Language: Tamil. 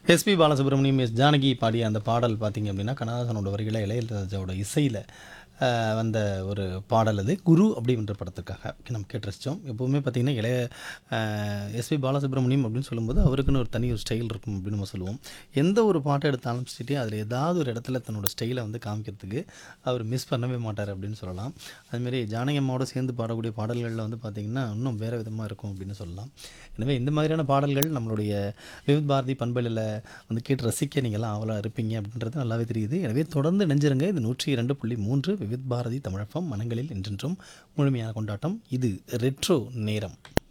எஸ்பி பாலசுப்ரமணியம் எஸ் ஜானகி பாடிய அந்த பாடல் பார்த்தீங்க அப்படின்னா கண்ணதாசனோட வரிகளை இளையராஜாவோட இசையில் வந்த ஒரு பாடல் அது குரு அப்படின்ற படத்துக்காக நம்ம கேட்டு ரசித்தோம் எப்போவுமே பார்த்திங்கன்னா இளைய எஸ்பி பாலசுப்ரமணியம் அப்படின்னு சொல்லும்போது அவருக்குன்னு ஒரு தனி ஒரு ஸ்டைல் இருக்கும் அப்படின்னு நம்ம சொல்லுவோம் எந்த ஒரு பாட்டை எடுத்தாலும் சரி அதில் ஏதாவது ஒரு இடத்துல தன்னோட ஸ்டைலை வந்து காமிக்கிறதுக்கு அவர் மிஸ் பண்ணவே மாட்டார் அப்படின்னு சொல்லலாம் அதுமாரி ஜானகி அம்மாவோட சேர்ந்து பாடக்கூடிய பாடல்களில் வந்து பார்த்திங்கன்னா இன்னும் வேறு விதமாக இருக்கும் அப்படின்னு சொல்லலாம் எனவே இந்த மாதிரியான பாடல்கள் நம்மளுடைய விவித் பாரதி பண்பலில் வந்து கேட்டு ரசிக்க நீங்கள்லாம் ஆவலாக இருப்பீங்க அப்படின்றது நல்லாவே தெரியுது எனவே தொடர்ந்து நெஞ்சிருங்க இது நூற்றி இரண்டு புள்ளி மூன்று விவித் பாரதி தமிழகம் மனங்களில் என்றென்றும் முழுமையான கொண்டாட்டம் இது ரெட்ரோ நேரம்